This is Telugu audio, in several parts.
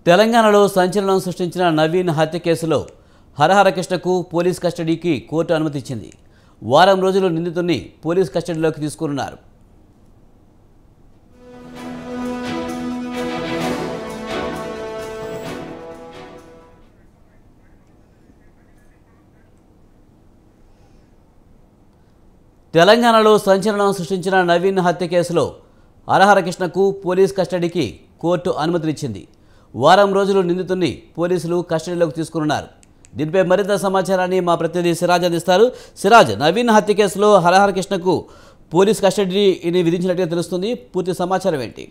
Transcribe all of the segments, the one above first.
తెలంగాణలో సంచలనం సృష్టించిన నవీన్ హత్య కేసులో హరహరకృష్ణకు పోలీస్ కస్టడీకి కోర్టు అనుమతి ఇచ్చింది వారం రోజులు నిందితుడిని పోలీస్ కస్టడీలోకి తీసుకున్నారు తెలంగాణలో సంచలనం సృష్టించిన నవీన్ హత్య కేసులో హరహరకృష్ణకు పోలీస్ కస్టడీకి కోర్టు అనుమతినిచ్చింది వారం రోజులు నిందితుడిని పోలీసులు కస్టడీలోకి తీసుకున్నారు దీనిపై మరింత సమాచారాన్ని మా ప్రతినిధి సిరాజ్ అందిస్తారు సిరాజ్ నవీన్ హత్య కేసులో హరహరకృష్ణకు పోలీస్ కస్టడీని విధించినట్టుగా తెలుస్తుంది పూర్తి సమాచారం ఏంటి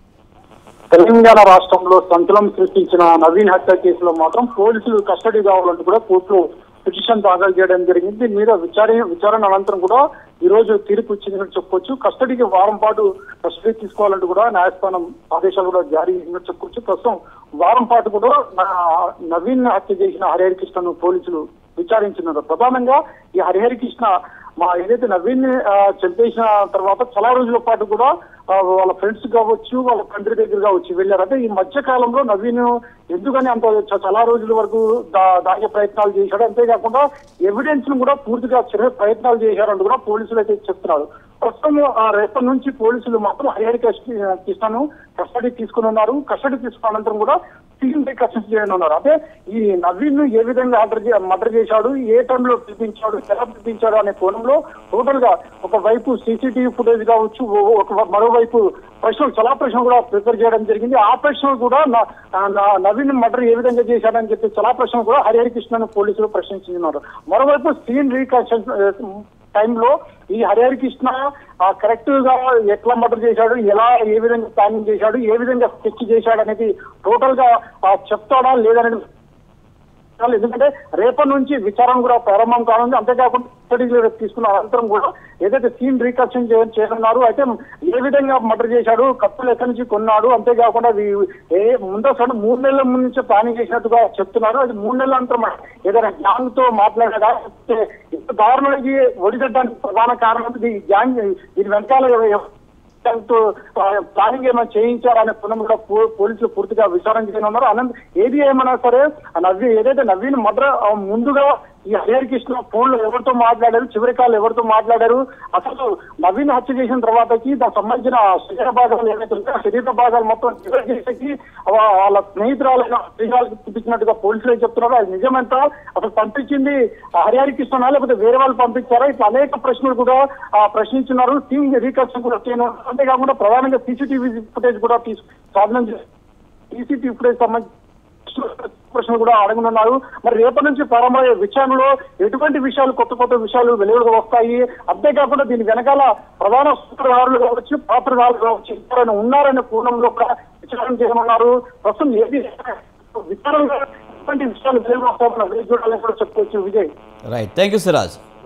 తెలంగాణ రాష్ట్రంలో సంచలనం సృష్టించిన నవీన్ హత్య కేసులో మాత్రం పోలీసులు కస్టడీ కావాలంటూ కూడా కోర్టులో పిటిషన్ దాఖలు చేయడం జరిగింది దీని మీద విచారణ విచారణ అనంతరం కూడా ఈ రోజు తీర్పు ఇచ్చిందని చెప్పొచ్చు కస్టడీకి వారం పాటు కస్టడీ తీసుకోవాలంటూ కూడా న్యాయస్థానం ఆదేశాలు కూడా జారీ చేసిందని చెప్పొచ్చు ప్రస్తుతం వారం పాటు కూడా నా- నవీన్ హత్య చేసిన హరిహరి కృష్ణను పోలీసులు విచారించినారు ప్రధానంగా ఈ హరిహరి కృష్ణ మా ఏదైతే నవీన్ ని, ఆ, చంపేసిన తర్వాత చాలా రోజుల పాటు కూడా ఆ, వాళ్ళ ఫ్రెండ్స్ కావచ్చు వాళ్ళ తండ్రి దగ్గర కావచ్చు వెళ్ళారు అంటే ఈ మధ్య కాలంలో నవీన్ ఎందుకని అంత చ- చాలా రోజుల వరకు దా- దాగే ప్రయత్నాలు చేశాడు అంతేకాకుండా ఎవిడెన్స్ ను కూడా పూర్తిగా చెరే ప్రయత్నాలు చేశారంటూ కూడా పోలీసులు అయితే చెప్తున్నారు ప్రస్తుతం ఆ, రేపటి నుంచి పోలీసులు మాత్రం హరిహరి కృష్ణ- కృష్ణను కస్టడీ తీసుకుని ఉన్నారు కస్టడీ తీసుకున్న అనంతరం కూడా సీఎం పై కస్టడీ చేయనున్నారు ఉన్నారు అంటే ఈ నవీన్ ను ఏ విధంగా ఆర్డర్ మర్డర్ చేశాడు ఏ టైంలో పిలిపించాడు ఎలా పిలిపించాడు అనే కోణంలో టోటల్ గా ఒక వైపు సీసీటీవీ ఫుటేజ్ కావచ్చు ఓ- ఒక మరోవైపు ప్రశ్నలు చాలా ప్రశ్నలు కూడా ప్రిపేర్ చేయడం జరిగింది ఆ ప్రశ్నలు కూడా న- న- నవీన్ మర్డర్ ఏ విధంగా చేశాడని చెప్పి చాలా ప్రశ్నలు కూడా హరిహరి కృష్ణను పోలీసులు ప్రశ్నించున్నారు మరోవైపు సీన్ రీకన్స్ట్రక్షన్ టైంలో ఈ హరిహరి కృష్ణ కరెక్ట్ గా ఎట్లా మర్డర్ చేశాడు ఎలా ఏ విధంగా ప్లానింగ్ చేశాడు ఏ విధంగా స్కెచ్ చేశాడు అనేది టోటల్ గా ఆ, చెప్తాడా లేదనేది విషయాలు ఎందుకంటే రేపటి నుంచి విచారణ కూడా ప్రారంభం కానుంది అంతేకాకుండా కస్టడీలో తీసుకున్న అనంతరం కూడా ఏదైతే సీన్ రీకన్స్ట్రక్షన్ చేయ- చేయనున్నారు అయితే ఏ విధంగా మర్డర్ చేశాడు కత్తులు ఎక్కడి నుంచి కొన్నాడు అంతేకాకుండా వీ- ఏ ముందస్తు మూడు నెలల ముందు నుంచే ప్లానింగ్ చేసినట్టుగా చెప్తున్నారు అది మూడు నెలల అంతరం ఏదైనా గ్యాంగ్ తో మాట్లాడగా లేకపోతే ఇంత దారుణానికి ఒడిగట్టడానికి ప్రధాన కారణం ఈ గ్యాంగ్ దీని వెనకాల ఎవ- తో ప్లానింగ్ ఏమైనా చేయించారనే పునం కూడా పో- పోలీసులు పూర్తిగా విచారణ చేయనున్నారు అనంత ఏది ఏమైనా సరే ఆ నవ్వి ఏదైతే నవీన్ మద్ర ఆ ముందుగా ఈ హరిహరి కృష్ణ ఫోన్ లో ఎవరితో మాట్లాడారు చివరి కాలు ఎవరితో మాట్లాడారు అసలు నవీన్ హత్య చేసిన తర్వాతకి దానికి సంబంధించిన శరీర భాగాలు ఏవైతే ఉంటాయో ఆ శరీర భాగాలు మొత్తం చివరి చేసేకి వా- వాళ్ళ స్నేహితురాలైన స్త్రీలకు చూపించినట్టుగా పోలీసులు ఏం చెప్తున్నారు అది నిజమెంత అసలు పంపించింది ఆ హరిహరి కృష్ణ లేకపోతే వేరే వాళ్ళు పంపించారా ఇట్లా అనేక ప్రశ్నలు కూడా ఆ, ప్రశ్నించున్నారు టీమ్ రీకన్స్ట్రక్షన్ కూడా చేయను అంతేకాకుండా ప్రధానంగా సీసీటీవీ ఫుటేజ్ కూడా తీసు సాధనం సీసీటీవీ ఫుటేజ్ సంబంధించి ప్రశ్నలు కూడా అడగనున్నారు మరి రేపటి నుంచి ప్రారంభమయ్యే విచారణలో ఎటువంటి విషయాలు కొత్త కొత్త విషయాలు వెలుగులోకి వస్తాయి అంతేకాకుండా దీని వెనకాల ప్రధాన సూత్రధారులు కావచ్చు పాత్రధారులు కావచ్చు ఎవరైనా ఉన్నారనే కోణంలో కూడా విచారణ చేయమన్నారు ప్రస్తుతం ఏది విచారణలో ఎటువంటి విషయాలు వెలుగు వస్తాయో వేచి చూడాలని కూడా చెప్పుకోవచ్చు Vijay right thank you Siraj